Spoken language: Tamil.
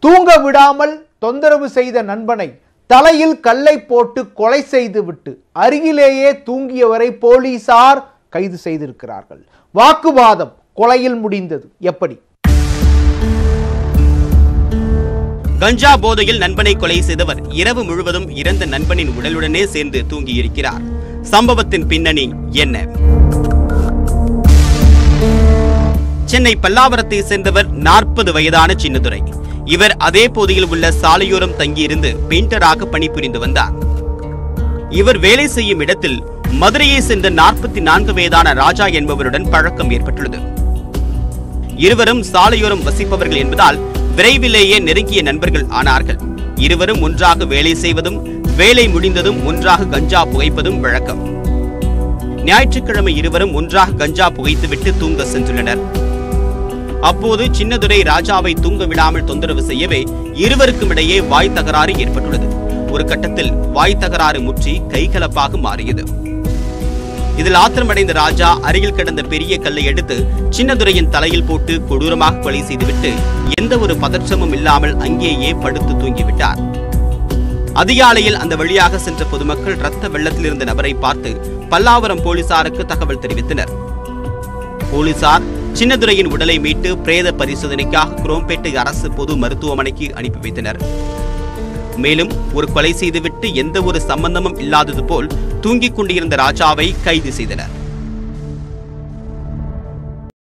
தூங்க விடாமல் தொந்தரவு செய்த நண்பனை தலையில் கல்லை போட்டு கொலை செய்துவிட்டு அருகிலேயே தூங்கியவரை போலீசார் கைது செய்திருக்கிறார்கள் வாக்குவாதம் கொலையில் முடிந்தது எப்படி கஞ்சா போதையில் நண்பனை கொலை செய்தவர் இரவு முழுவதும் இறந்த நண்பனின் உடலுடனே சேர்ந்து தூங்கியிருக்கிறார் சம்பவத்தின் பின்னணி என்ன சென்னை பல்லாவரத்தை சேர்ந்தவர் நாற்பது வயதான சின்னதுரை இவர் அதே பகுதியில் உள்ள சாலையோரம் தங்கியிருந்து பெயிண்டராக பணிபுரிந்து வந்தார் இவர் வேலை செய்யும் இடத்தில் மதுரையை சேர்ந்த நாற்பத்தி நான்கு வயதான ராஜா என்பவருடன் பழக்கம் ஏற்பட்டுள்ளது இருவரும் சாலையோரம் வசிப்பவர்கள் என்பதால் விரைவிலேயே நெருங்கிய நண்பர்கள் ஆனார்கள் இருவரும் ஒன்றாக வேலை செய்வதும் வேலை முடிந்ததும் ஒன்றாக கஞ்சா புகைப்பதும் வழக்கம் ஞாயிற்றுக்கிழமை இருவரும் ஒன்றாக கஞ்சா புகைத்துவிட்டு தூங்க சென்றுள்ளனர் அப்போது சின்னதுரை ராஜாவை தூங்க விடாமல் தொந்தரவு செய்யவே இருவருக்கும் இடையே வாய் தகராறு ஏற்பட்டுள்ளது ஒரு கட்டத்தில் வாய் தகராறு முற்றி கைகலப்பாக மாறியது இதில் ஆத்திரமடைந்த ராஜா அருகில் கிடந்த பெரிய கல்லை எடுத்து சின்னதுரையின் தலையில் போட்டு கொடூரமாக கொலை செய்துவிட்டு எந்த ஒரு பதற்றமும் இல்லாமல் அங்கேயே படுத்து தூங்கிவிட்டார் அதிகாலையில் அந்த வழியாக சென்ற பொதுமக்கள் ரத்த வெள்ளத்தில் இருந்த நபரை பார்த்து பல்லாவரம் போலீசாருக்கு தகவல் தெரிவித்தனர் போலீசார் சின்னதுரையின் உடலை மீட்டு பிரேத பரிசோதனைக்காக குரோம்பேட்டை அரசு பொது மருத்துவமனைக்கு அனுப்பி வைத்தனர் மேலும் ஒரு கொலை செய்துவிட்டு எந்த ஒரு சம்பந்தமும் இல்லாதது போல் தூங்கிக் கொண்டிருந்த ராஜாவை கைது செய்தனர்